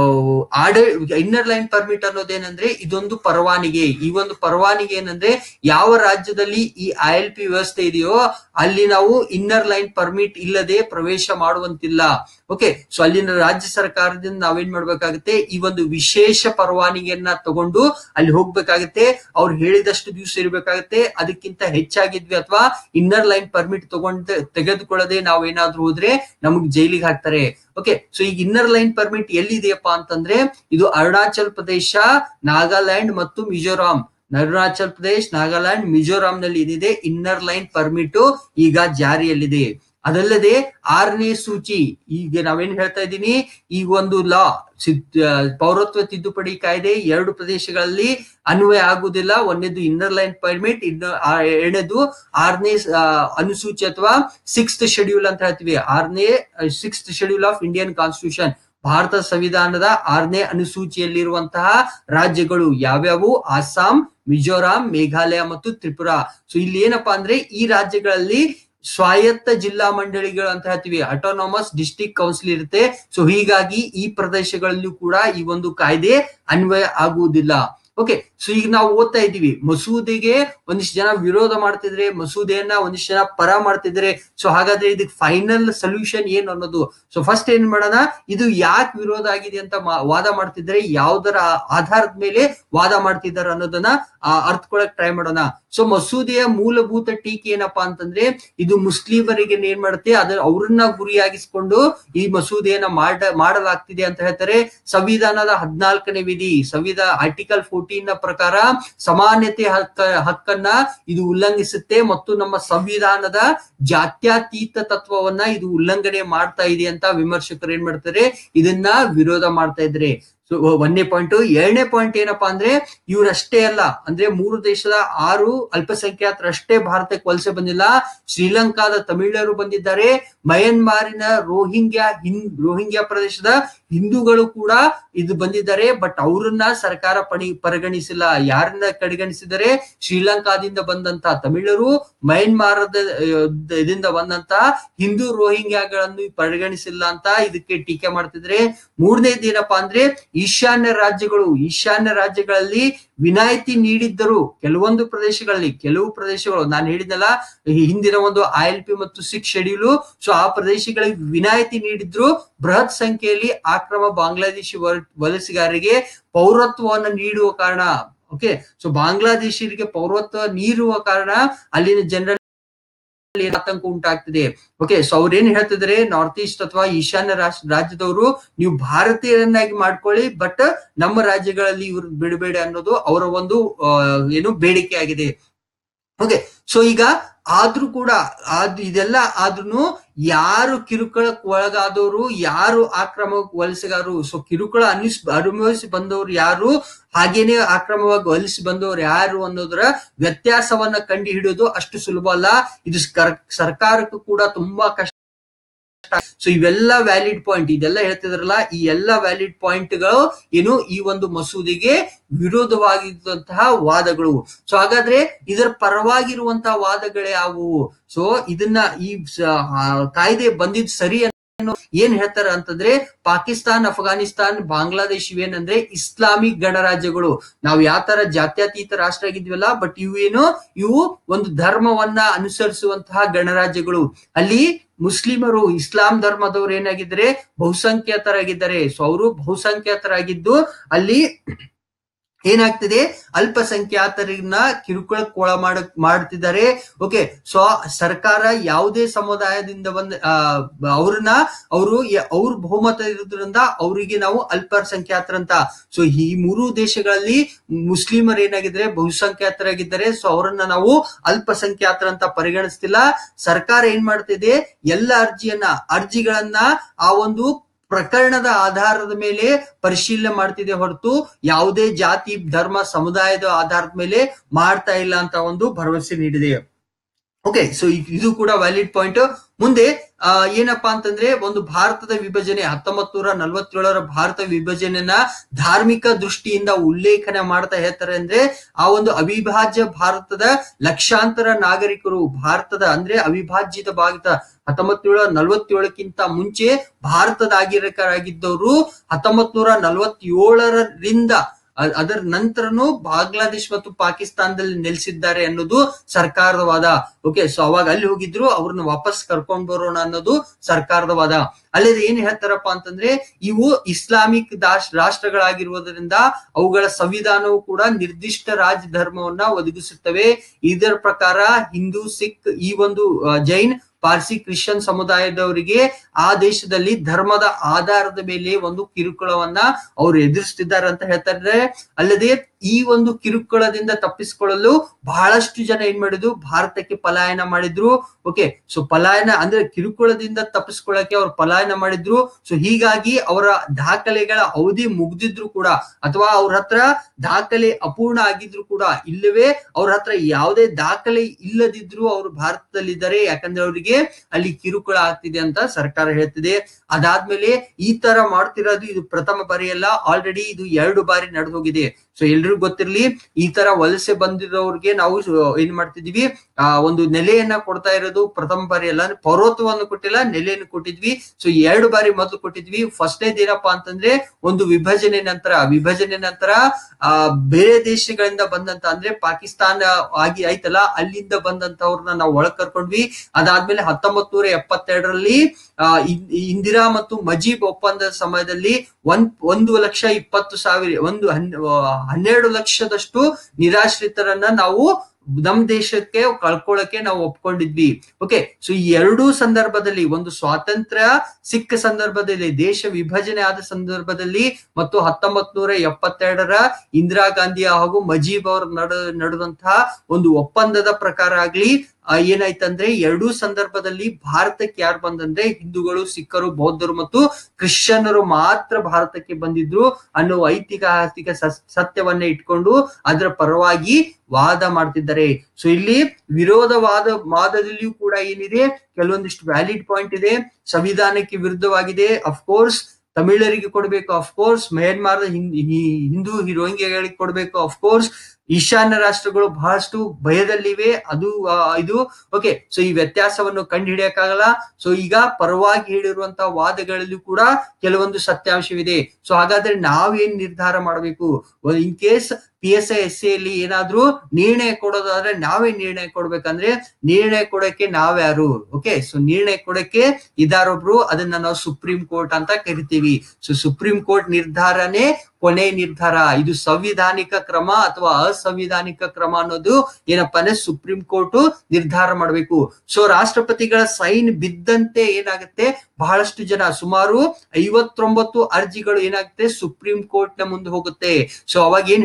ಆಡ ಇನ್ನರ್ ಲೈನ್ ಪರ್ಮಿಟ್ ಅನ್ನೋದೇನಂದ್ರೆ ಇದೊಂದು ಪರವಾನಿಗೆ ಈ ಒಂದು ಪರವಾನಿಗೆ ಏನಂದ್ರೆ ಯಾವ ರಾಜ್ಯದಲ್ಲಿ ಈ ಐ ಎಲ್ ಪಿ ವ್ಯವಸ್ಥೆ ಇದೆಯೋ ಅಲ್ಲಿ ನಾವು ಇನ್ನರ್ ಲೈನ್ ಪರ್ಮಿಟ್ ಇಲ್ಲದೆ ಪ್ರವೇಶ ಮಾಡುವಂತಿಲ್ಲ ಓಕೆ ಸೊ ಅಲ್ಲಿನ ರಾಜ್ಯ ಸರ್ಕಾರದಿಂದ ನಾವೇನ್ ಮಾಡ್ಬೇಕಾಗುತ್ತೆ ಈ ಒಂದು ವಿಶೇಷ ಪರವಾನಿಗೆಯನ್ನ ತಗೊಂಡು ಅಲ್ಲಿ ಹೋಗ್ಬೇಕಾಗುತ್ತೆ ಅವ್ರು ಹೇಳಿದಷ್ಟು ದಿವಸ ಇರ್ಬೇಕಾಗುತ್ತೆ ಅದಕ್ಕಿಂತ ಹೆಚ್ಚಾಗಿದ್ವಿ ಅಥವಾ ಇನ್ನರ್ ಲೈನ್ ಪರ್ಮಿಟ್ ತಗೊಂಡ್ ತೆಗೆದುಕೊಳ್ಳದೆ ನಾವೇನಾದ್ರೂ ಹೋದ್ರೆ ನಮಗ್ ಜೈಲಿಗೆ ಹಾಕ್ತಾರೆ ಓಕೆ ಸೊ ಈಗ ಇನ್ನರ್ ಲೈನ್ ಪರ್ಮಿಟ್ ಎಲ್ಲಿದೆಯಪ್ಪ ಅಂತಂದ್ರೆ ಇದು ಅರುಣಾಚಲ್ ಪ್ರದೇಶ ನಾಗಾಲ್ಯಾಂಡ್ ಮತ್ತು ಮಿಜೋರಾಂ ಅರುಣಾಚಲ್ ಪ್ರದೇಶ್ ನಾಗಾಲ್ಯಾಂಡ್ ಮಿಜೋರಾಂ ನಲ್ಲಿ ಏನಿದೆ ಇನ್ನರ್ ಲೈನ್ ಪರ್ಮಿಟ್ ಈಗ ಜಾರಿಯಲ್ಲಿದೆ ಅದಲ್ಲದೆ ಆರನೇ ಸೂಚಿ ಈಗ ನಾವೇನ್ ಹೇಳ್ತಾ ಇದ್ದೀನಿ ಈಗ ಒಂದು ಲಾ ಪೌರತ್ವ ತಿದ್ದುಪಡಿ ಕಾಯ್ದೆ ಎರಡು ಪ್ರದೇಶಗಳಲ್ಲಿ ಅನ್ವಯ ಆಗುವುದಿಲ್ಲ ಒಂದೇದು ಇನ್ನರ್ ಲೈನ್ ಪರ್ಮಿಟ್ ಇನ್ನು ಆ ಎರಡನೇದು ಆರನೇ ಆ, ಅನುಸೂಚಿ ಅಥವಾ ಸಿಕ್ಸ್ತ್ ಶೆಡ್ಯೂಲ್ ಅಂತ ಹೇಳ್ತೀವಿ ಆರನೇ sixth schedule of Indian constitution Bharata ಸಂವಿಧಾನದ ಆರನೇ ಅನುಸೂಚಿಯಲ್ಲಿರುವಂತಹ ರಾಜ್ಯಗಳು ಯಾವ್ಯಾವು ಅಸ್ಸಾಂ ಮಿಜೋರಾಂ ಮೇಘಾಲಯ ಮತ್ತು ತ್ರಿಪುರಾ ಸೊ ಇಲ್ಲಿ ಏನಪ್ಪಾ ಅಂದ್ರೆ ಈ ರಾಜ್ಯಗಳಲ್ಲಿ ಸ್ವಾಯತ್ತ ಜಿಲ್ಲಾ ಮಂಡಳಿಗಳು ಅಂತ ಹೇಳ್ತೀವಿ ಅಟೋನಾಮಸ್ ಡಿಸ್ಟ್ರಿಕ್ಟ್ ಕೌನ್ಸಿಲ್ ಇರುತ್ತೆ ಸೊ ಹೀಗಾಗಿ ಈ ಪ್ರದೇಶಗಳಲ್ಲೂ ಕೂಡ ಈ ಒಂದು ಕಾಯ್ದೆ ಅನ್ವಯ ಆಗುವುದಿಲ್ಲ ಓಕೆ ಸೊ ಈಗ ನಾವು ಓದ್ತಾ ಇದ್ದೀವಿ ಮಸೂದೆಗೆ ಒಂದಿಷ್ಟು ಜನ ವಿರೋಧ ಮಾಡ್ತಿದ್ರೆ ಮಸೂದೆಯನ್ನ ಒಂದಿಷ್ಟು ಜನ ಪರ ಮಾಡ್ತಿದ್ರೆ ಸೊ ಹಾಗಾದ್ರೆ ಇದಕ್ಕೆ ಫೈನಲ್ ಸೊಲ್ಯೂಷನ್ ಏನು ಅನ್ನೋದು ಸೊ ಫಸ್ಟ್ ಏನ್ ಮಾಡೋಣ ಇದು ಯಾಕೆ ವಿರೋಧ ಆಗಿದೆ ಅಂತ ಮಾ- ವಾದ ಮಾಡ್ತಿದ್ರೆ ಯಾವ್ದರ ಆಧಾರದ ಮೇಲೆ ವಾದ ಮಾಡ್ತಿದ್ದಾರೆ ಅನ್ನೋದನ್ನ ಆ, ಅರ್ಥಕೊಳಕ್ ಟ್ರೈ ಮಾಡೋಣ ಸೊ ಮಸೂದೆಯ ಮೂಲಭೂತ ಟೀಕೆ ಏನಪ್ಪಾ ಅಂತಂದ್ರೆ ಇದು ಮುಸ್ಲಿಮರಿಗೆ ಏನ್ ಮಾಡುತ್ತೆ ಅದನ್ನ ಅವ್ರನ್ನ ಗುರಿಯಾಗಿಸ್ಕೊಂಡು ಈ ಮಸೂದೆಯನ್ನ ಮಾಡ ಮಾಡಲಾಗ್ತಿದೆ ಅಂತ ಹೇಳ್ತಾರೆ ಸಂವಿಧಾನದ ಹದಿನಾಲ್ಕನೇ ವಿಧಿ ಸಂವಿಧಾನ ಆರ್ಟಿಕಲ್ ಫೋರ್ಟೀನ್ ನ ಪ್ರಕಾರ ಸಮಾನತೆ ಹಕ್ಕ ಹಕ್ಕನ್ನ ಇದು ಉಲ್ಲಂಘಿಸುತ್ತೆ ಮತ್ತು ನಮ್ಮ ಸಂವಿಧಾನದ ಜಾತ್ಯತೀತ ತತ್ವವನ್ನ ಇದು ಉಲ್ಲಂಘನೆ ಮಾಡ್ತಾ ಇದೆ ಅಂತ ವಿಮರ್ಶಕರು ಏನ್ ಮಾಡ್ತಾರೆ ಇದನ್ನ ವಿರೋಧ ಮಾಡ್ತಾ ಇದ್ರೆ ಸೊ ಒಂದನೇ ಪಾಯಿಂಟ್ ಎರಡನೇ ಪಾಯಿಂಟ್ ಏನಪ್ಪಾ ಅಂದ್ರೆ ಇವ್ರಷ್ಟೇ ಅಲ್ಲ ಅಂದ್ರೆ ಮೂರು ದೇಶದ ಆರು ಅಲ್ಪಸಂಖ್ಯಾತರಷ್ಟೇ ಭಾರತಕ್ಕೆ ವಲಸೆ ಬಂದಿಲ್ಲ ಶ್ರೀಲಂಕಾದ ತಮಿಳರು ಬಂದಿದ್ದಾರೆ ಮಯನ್ಮಾರಿನ ರೋಹಿಂಗ್ಯಾ ಹಿಂ ರೋಹಿಂಗ್ಯಾ ಪ್ರದೇಶದ ಹಿಂದೂಗಳು ಕೂಡ ಇದು ಬಂದಿದ್ದಾರೆ ಬಟ್ ಅವ್ರನ್ನ ಸರ್ಕಾರ ಪಣಿ ಪರಿಗಣಿಸಿಲ್ಲ ಯಾರನ್ನ ಕಡೆಗಣಿಸಿದರೆ ಶ್ರೀಲಂಕಾದಿಂದ ಬಂದಂತ ತಮಿಳರು ಮಯನ್ಮಾರದ ಆ, ಇದರಿಂದ ಬಂದಂತ ಹಿಂದೂ ರೋಹಿಂಗ್ಯಾಗಳನ್ನು ಪರಿಗಣಿಸಿಲ್ಲ ಅಂತ ಇದಕ್ಕೆ ಟೀಕೆ ಮಾಡ್ತಿದ್ರೆ ಮೂರನೇದು ಏನಪ್ಪಾ ಅಂದ್ರೆ ಈಶಾನ್ಯ ರಾಜ್ಯಗಳು ಈಶಾನ್ಯ ರಾಜ್ಯಗಳಲ್ಲಿ ವಿನಾಯಿತಿ ನೀಡಿದ್ದರು ಕೆಲವೊಂದು ಪ್ರದೇಶಗಳಲ್ಲಿ ಕೆಲವು ಪ್ರದೇಶಗಳು ನಾನು ಹೇಳಿದ್ನಲ್ಲ ಈ ಹಿಂದಿನ ಒಂದು ಐ ಎಲ್ ಪಿ ಮತ್ತು ಸಿಕ್ಸ್ ಶೆಡ್ಯೂಲು ಸೊ ಆ ಪ್ರದೇಶಗಳಿಗೆ ವಿನಾಯಿತಿ ನೀಡಿದ್ರು ಬೃಹತ್ ಸಂಖ್ಯೆಯಲ್ಲಿ ಆಕ್ರಮ ಬಾಂಗ್ಲಾದೇಶಿ ವಲ- ವಲಸಿಗಾರರಿಗೆ ಪೌರತ್ವವನ್ನು ನೀಡುವ ಕಾರಣ ಓಕೆ ಸೊ ಬಾಂಗ್ಲಾದೇಶಿಯರಿಗೆ ಪೌರತ್ವ ನೀಡುವ ಕಾರಣ ಅಲ್ಲಿನ ಜನರಲ್ಲಿ ಆತಂಕ ಉಂಟಾಗ್ತಿದೆ ಓಕೆ ಸೊ ಅವ್ರು ಏನ್ ಹೇಳ್ತಿದ್ರೆ ನಾರ್ತ್ ಈಸ್ಟ್ ಅಥವಾ ಈಶಾನ್ಯ ರಾಷ್ಟ್ರ ರಾಜ್ಯದವರು ನೀವು ಭಾರತೀಯರನ್ನಾಗಿ ಮಾಡ್ಕೊಳ್ಳಿ ಬಟ್ ನಮ್ಮ ರಾಜ್ಯಗಳಲ್ಲಿ ಇವ್ರು ಬಿಡಬೇಡಿ ಅನ್ನೋದು ಅವರ ಒಂದು ಆ, ಏನು ಬೇಡಿಕೆ ಆಗಿದೆ ಓಕೆ ಸೊ ಈಗ ಆದ್ರೂ ಕೂಡ ಅದು ಇದೆಲ್ಲ ಆದ್ರೂ ಯಾರು ಕಿರುಕುಳಕ್ ಒಳಗಾದವರು ಯಾರು ಆಕ್ರಮ ವಲಸೆಗಾರರು ಸೊ ಕಿರುಕುಳ ಅನಿಸ್ ಅನುಭವಿಸಿ ಬಂದವರು ಯಾರು ಹಾಗೇನೆ ಆಕ್ರಮವಾಗಿ ವಲಸಿ ಬಂದವರು ಯಾರು ಅನ್ನೋದರ ವ್ಯತ್ಯಾಸವನ್ನ ಕಂಡು ಹಿಡಿಯೋದು ಅಷ್ಟು ಸುಲಭ ಅಲ್ಲ ಇದು ಸ್ಕರ್- ಸರ್ಕಾರಕ್ಕೂ ಕೂಡ ತುಂಬಾ ಕಷ್ಟ ಸೊ ಇವೆಲ್ಲ ವ್ಯಾಲಿಡ್ ಪಾಯಿಂಟ್ ಇದೆಲ್ಲ ಹೇಳ್ತಿದ್ರಲ್ಲ ಈ ಎಲ್ಲ ವ್ಯಾಲಿಡ್ ಪಾಯಿಂಟ್ಗಳು ಏನು ಈ ಒಂದು ಮಸೂದೆಗೆ ವಿರೋಧವಾಗಿದ್ದಂತಹ ವಾದಗಳು ಸೊ ಹಾಗಾದ್ರೆ ಇದರ ಪರವಾಗಿರುವಂತಹ ವಾದಗಳೇ ಯಾವುವು ಸೊ ಇದನ್ನ ಈ ಸ- ಆ, ಕಾಯ್ದೆ ಬಂದಿದ್ ಸರಿ ಅನ್ನೋ ಏನ್ ಹೇಳ್ತಾರ ಅಂತಂದ್ರೆ ಪಾಕಿಸ್ತಾನ್ ಅಫ್ಘಾನಿಸ್ತಾನ್ ಬಾಂಗ್ಲಾದೇಶ್ ಇವೇನಂದ್ರೆ ಇಸ್ಲಾಮಿಕ್ ಗಣರಾಜ್ಯಗಳು ನಾವು ಯಾವ ತರ ಜಾತ್ಯತೀತ ರಾಷ್ಟ್ರ ಆಗಿದ್ವಲ್ಲ ಬಟ್ ಇವು ಏನು ಇವು ಒಂದು ಧರ್ಮವನ್ನ ಅನುಸರಿಸುವಂತಹ ಗಣರಾಜ್ಯಗಳು ಅಲ್ಲಿ ಮುಸ್ಲಿಮರು ಇಸ್ಲಾಂ ಧರ್ಮದವರು ಏನಾಗಿದ್ದಾರೆ ಬಹುಸಂಖ್ಯಾತರಾಗಿದ್ದಾರೆ ಸೊ ಅವರು ಬಹುಸಂಖ್ಯಾತರಾಗಿದ್ದು ಅಲ್ಲಿ ಏನಾಗ್ತಿದೆ ಅಲ್ಪಸಂಖ್ಯಾತರನ್ನ ಕಿರುಕುಳಕ್ಕೆ ಒಳ ಮಾಡ ಮಾಡ್ತಿದ್ದಾರೆ ಓಕೆ ಸೊ ಸರ್ಕಾರ ಯಾವುದೇ ಸಮುದಾಯದಿಂದ ಬಂದ ಆ, ಅವ್ರನ್ನ ಅವರು ಅವ್ರ ಬಹುಮತ ಇರೋದ್ರಿಂದ ಅವರಿಗೆ ನಾವು ಅಲ್ಪಸಂಖ್ಯಾತರಂತ ಸೊ ಈ ಮೂರು ದೇಶಗಳಲ್ಲಿ ಮುಸ್ಲಿಮರು ಏನಾಗಿದ್ದಾರೆ ಬಹುಸಂಖ್ಯಾತರಾಗಿದ್ದಾರೆ ಸೊ ಅವರನ್ನ ನಾವು ಅಲ್ಪಸಂಖ್ಯಾತರಂತ ಪರಿಗಣಿಸ್ತಿಲ್ಲ ಸರ್ಕಾರ ಏನ್ ಮಾಡ್ತಿದೆ ಎಲ್ಲ ಅರ್ಜಿಯನ್ನ ಅರ್ಜಿಗಳನ್ನ ಆ ಒಂದು ಪ್ರಕರಣದ ಆಧಾರದ ಮೇಲೆ ಪರಿಶೀಲನೆ ಮಾಡ್ತಿದೆ ಹೊರತು ಯಾವುದೇ ಜಾತಿ ಧರ್ಮ ಸಮುದಾಯದ ಆಧಾರದ ಮೇಲೆ ಮಾಡ್ತಾ ಇಲ್ಲ ಅಂತ ಒಂದು ಭರವಸೆ ನೀಡಿದೆ ಓಕೆ ಸೊ ಇದು ಕೂಡ ವ್ಯಾಲಿಡ್ ಪಾಯಿಂಟ್ ಮುಂದೆ ಆ, ಏನಪ್ಪಾ ಅಂತಂದ್ರೆ ಒಂದು ಭಾರತದ ವಿಭಜನೆ ಹತ್ತೊಂಬತ್ ನೂರ ನಲ್ವತ್ತೇಳರ ಭಾರತ ವಿಭಜನೆನ ಧಾರ್ಮಿಕ ದೃಷ್ಟಿಯಿಂದ ಉಲ್ಲೇಖನೆ ಮಾಡ್ತಾ ಹೇಳ್ತಾರೆ ಅಂದ್ರೆ ಆ ಒಂದು ಅವಿಭಾಜ್ಯ ಭಾರತದ ಲಕ್ಷಾಂತರ ನಾಗರಿಕರು ಭಾರತದ ಅಂದ್ರೆ ಅವಿಭಾಜ್ಯದ ಭಾರತ ಹತ್ತೊಂಬತ್ ನೂರ ನಲ್ವತ್ತೇಳಕ್ಕಿಂತ ಮುಂಚೆ ಭಾರತದಾಗಿರಕರಾಗಿದ್ದವರು ಹತ್ತೊಂಬತ್ ನೂರ ನಲ್ವತ್ತೇಳರಿಂದ ಅ- ಅದರ ನಂತರನು ಬಾಂಗ್ಲಾದೇಶ್ ಮತ್ತು ಪಾಕಿಸ್ತಾನದಲ್ಲಿ ನೆಲೆಸಿದ್ದಾರೆ ಅನ್ನೋದು ಸರ್ಕಾರದ ವಾದ ಓಕೆ ಸೊ ಅವಾಗ ಅಲ್ಲಿ ಹೋಗಿದ್ರು ಅವ್ರನ್ನ ವಾಪಸ್ ಕರ್ಕೊಂಡ್ ಬರೋಣ ಅನ್ನೋದು ಸರ್ಕಾರದ ವಾದ ಅಲ್ಲದೆ ಏನ್ ಹೇಳ್ತಾರಪ್ಪ ಅಂತಂದ್ರೆ ಇವು ಇಸ್ಲಾಮಿಕ್ ದಾಶ್ ರಾಷ್ಟ್ರಗಳಾಗಿರುವುದರಿಂದ ಅವುಗಳ ಸಂವಿಧಾನವು ಕೂಡ ನಿರ್ದಿಷ್ಟ ರಾಜ ಧರ್ಮವನ್ನ ಒದಗಿಸುತ್ತವೆ ಇದರ ಪ್ರಕಾರ ಹಿಂದೂ ಸಿಖ್ ಈ ಒಂದು ಆ, ಜೈನ್ ಪಾರ್ಸಿ ಕ್ರಿಶ್ಚಿಯನ್ ಸಮುದಾಯದವರಿಗೆ ಆ ದೇಶದಲ್ಲಿ ಧರ್ಮದ ಆಧಾರದ ಮೇಲೆ ಒಂದು ಕಿರುಕುಳವನ್ನ ಅವರು ಎದುರಿಸ್ತಿದ್ದಾರೆ ಅಂತ ಹೇಳ್ತಾರೆ ಅಲ್ಲದೆ ಈ ಒಂದು ಕಿರುಕುಳದಿಂದ ತಪ್ಪಿಸಿಕೊಳ್ಳಲು ಬಹಳಷ್ಟು ಜನ ಏನ್ ಮಾಡಿದ್ರು ಭಾರತಕ್ಕೆ ಪಲಾಯನ ಮಾಡಿದ್ರು ಓಕೆ ಸೊ ಪಲಾಯನ ಅಂದ್ರೆ ಕಿರುಕುಳದಿಂದ ತಪ್ಪಿಸ್ಕೊಳ್ಳಕ್ಕೆ ಅವ್ರು ಪಲಾಯನ ಮಾಡಿದ್ರು ಸೊ ಹೀಗಾಗಿ ಅವರ ದಾಖಲೆಗಳ ಅವಧಿ ಮುಗ್ದಿದ್ರು ಕೂಡ ಅಥವಾ ಅವ್ರ ಹತ್ರ ದಾಖಲೆ ಅಪೂರ್ಣ ಆಗಿದ್ರು ಕೂಡ ಇಲ್ಲವೇ ಅವ್ರ ಹತ್ರ ಯಾವುದೇ ದಾಖಲೆ ಇಲ್ಲದಿದ್ರು ಅವರು ಭಾರತದಲ್ಲಿದ್ದಾರೆ ಯಾಕಂದ್ರೆ ಅವರಿಗೆ ಅಲ್ಲಿ ಕಿರುಕುಳ ಆಗ್ತಿದೆ ಅಂತ ಸರ್ಕಾರ ಹೇಳ್ತಿದೆ ಅದಾದ್ಮೇಲೆ ಈ ತರ ಮಾಡ್ತಿರೋದು ಇದು ಪ್ರಥಮ ಬಾರಿ ಅಲ್ಲ ಆಲ್ರೆಡಿ ಇದು ಎರಡು ಬಾರಿ ನಡೆದು ಹೋಗಿದೆ ಸೊ ಎಲ್ರಿಗೂ ಗೊತ್ತಿರ್ಲಿ ಈ ತರ ವಲಸೆ ಬಂದಿರೋರ್ಗೆ ನಾವು ಸ- ಏನ್ ಮಾಡ್ತಿದೀವಿ ಆ ಒಂದು ನೆಲೆಯನ್ನ ಕೊಡ್ತಾ ಇರೋದು ಪ್ರಥಮ ಬಾರಿ ಅಲ್ಲ ಅಂದ್ರೆ ಪರ್ವತವನ್ನು ಕೊಟ್ಟಿಲ್ಲ ನೆಲೆಯನ್ನು ಕೊಟ್ಟಿದ್ವಿ ಸೊ ಎರಡು ಬಾರಿ ಮೊದಲು ಕೊಟ್ಟಿದ್ವಿ ಫಸ್ಟ್ನೇದು ಏನಪ್ಪಾ ಅಂತಂದ್ರೆ ಒಂದು ವಿಭಜನೆ ನಂತರ ವಿಭಜನೆ ನಂತರ ಆ ಬೇರೆ ದೇಶಗಳಿಂದ ಬಂದಂತ ಅಂದ್ರೆ ಪಾಕಿಸ್ತಾನ ಆಗಿ ಆಯ್ತಲ್ಲ ಅಲ್ಲಿಂದ ಬಂದಂತವ್ರನ್ನ ನಾವು ಒಳಗ್ ಕರ್ಕೊಂಡ್ವಿ ಅದಾದ್ಮೇಲೆ ಹತ್ತೊಂಬತ್ ನೂರ ಎಪ್ಪತ್ತೆರಡರಲ್ಲಿ ಆ ಇನ್- ಇಂದಿರಾ ಮತ್ತು ಮಜೀಬ್ ಒಪ್ಪಂದದ ಸಮಯದಲ್ಲಿ ಒಂದ್ ಒಂದು ಲಕ್ಷ ಇಪ್ಪತ್ತು ಸಾವಿರ ಒಂದು ಹನ್- ಆ, ಹನ್ನೆರಡು ಲಕ್ಷದಷ್ಟು ನಿರಾಶ್ರಿತರನ್ನ ನಾವು ನಮ್ ದೇಶಕ್ಕೆ ಕಳ್ಕೊಳ್ಳಕ್ಕೆ ನಾವು ಒಪ್ಕೊಂಡಿದ್ವಿ ಓಕೆ ಸೊ ಈ ಎರಡೂ ಸಂದರ್ಭದಲ್ಲಿ ಒಂದು ಸ್ವಾತಂತ್ರ್ಯ ಸಿಕ್ಕ ಸಂದರ್ಭದಲ್ಲಿ ದೇಶ ವಿಭಜನೆ ಆದ ಸಂದರ್ಭದಲ್ಲಿ ಮತ್ತು ಹತ್ತೊಂಬತ್ ನೂರ ಎಪ್ಪತ್ತೆರಡರ ಇಂದಿರಾ ಗಾಂಧಿ ಹಾಗೂ ಮಜೀಬ್ ಅವರ ನಡ ನಡೆದಂತಹ ಒಂದು ಒಪ್ಪಂದದ ಪ್ರಕಾರ ಆಗ್ಲಿ ಆ, ಏನಾಯ್ತಂದ್ರೆ ಎರಡೂ ಸಂದರ್ಭದಲ್ಲಿ ಭಾರತಕ್ಕೆ ಯಾರು ಬಂದಂದ್ರೆ ಹಿಂದೂಗಳು ಸಿಖ್ಖರು ಬೌದ್ಧರು ಮತ್ತು ಕ್ರಿಶ್ಚಿಯನ್ನರು ಮಾತ್ರ ಭಾರತಕ್ಕೆ ಬಂದಿದ್ರು ಅನ್ನೋ ಐತಿಹಾಸಿಕ ಸಸ್- ಸತ್ಯವನ್ನ ಇಟ್ಕೊಂಡು ಅದರ ಪರವಾಗಿ ವಾದ ಮಾಡ್ತಿದ್ದಾರೆ ಸೊ ಇಲ್ಲಿ ವಿರೋಧವಾದ ವಾದದಲ್ಲಿಯೂ ಕೂಡ ಏನಿದೆ ಕೆಲವೊಂದಿಷ್ಟು ವ್ಯಾಲಿಡ್ ಪಾಯಿಂಟ್ ಇದೆ ಸಂವಿಧಾನಕ್ಕೆ ವಿರುದ್ಧವಾಗಿದೆ ಅಫ್ಕೋರ್ಸ್ ತಮಿಳರಿಗೆ ಕೊಡಬೇಕು ಅಫ್ಕೋರ್ಸ್ ಮ್ಯಾನ್ಮಾರ್ದ ಹಿಂದೂ ರೋಹಿಂಗ್ಯಗಳಿಗೆ ಕೊಡಬೇಕು ಅಫ್ಕೋರ್ಸ್ ಈಶಾನ್ಯ ರಾಷ್ಟ್ರಗಳು ಬಹಳಷ್ಟು ಭಯದಲ್ಲಿವೆ ಅದು ಆ, ಇದು ಓಕೆ ಸೊ ಈ ವ್ಯತ್ಯಾಸವನ್ನು ಕಂಡು ಹಿಡಿಯಕ್ಕಾಗಲ್ಲ ಸೊ ಈಗ ಪರವಾಗಿ ಹೇಳಿರುವಂತಹ ವಾದಗಳಲ್ಲಿ ಕೂಡ ಕೆಲವೊಂದು ಸತ್ಯಾಂಶವಿದೆ ಸೊ ಹಾಗಾದ್ರೆ ನಾವೇನ್ ನಿರ್ಧಾರ ಮಾಡಬೇಕು in case P S I S ಅಲ್ಲಿ ಏನಾದ್ರೂ ನಿರ್ಣಯ ಕೊಡೋದಾದ್ರೆ ನಾವೇ ನಿರ್ಣಯ ಕೊಡ್ಬೇಕಂದ್ರೆ ನಿರ್ಣಯ ಕೊಡಕ್ಕೆ ನಾವ್ಯಾರು ಓಕೆ ಸೊ ನಿರ್ಣಯ ಕೊಡಕ್ಕೆ ಇದಾರೊಬ್ರು ಅದನ್ನ ನಾವು ಸುಪ್ರೀಂ ಕೋರ್ಟ್ ಅಂತ ಕರಿತೀವಿ ಸೊ ಸುಪ್ರೀಂ ಕೋರ್ಟ್ ನಿರ್ಧಾರನೇ ಕೊನೆ ನಿರ್ಧಾರ ಇದು ಸಂವಿಧಾನಿಕ ಕ್ರಮ ಅಥವಾ ಅಸಂವಿಧಾನಿಕ ಕ್ರಮ ಅನ್ನೋದು ಏನಪ್ಪಾ ಅಂದ್ರೆ ಸುಪ್ರೀಂ ಕೋರ್ಟ್ ನಿರ್ಧಾರ ಮಾಡಬೇಕು ಸೊ ರಾಷ್ಟ್ರಪತಿಗಳ ಸೈನ್ ಬಿದ್ದಂತೆ ಏನಾಗುತ್ತೆ ಬಹಳಷ್ಟು ಜನ ಸುಮಾರು ಐವತ್ತೊಂಬತ್ತು ಅರ್ಜಿಗಳು ಏನಾಗುತ್ತೆ ಸುಪ್ರೀಂ ಕೋರ್ಟ್ ನ ಮುಂದೆ ಹೋಗುತ್ತೆ ಸೊ ಅವಾಗ ಏನ್ ಹೇಳ್ತಾರಂತಂದ್ರೆ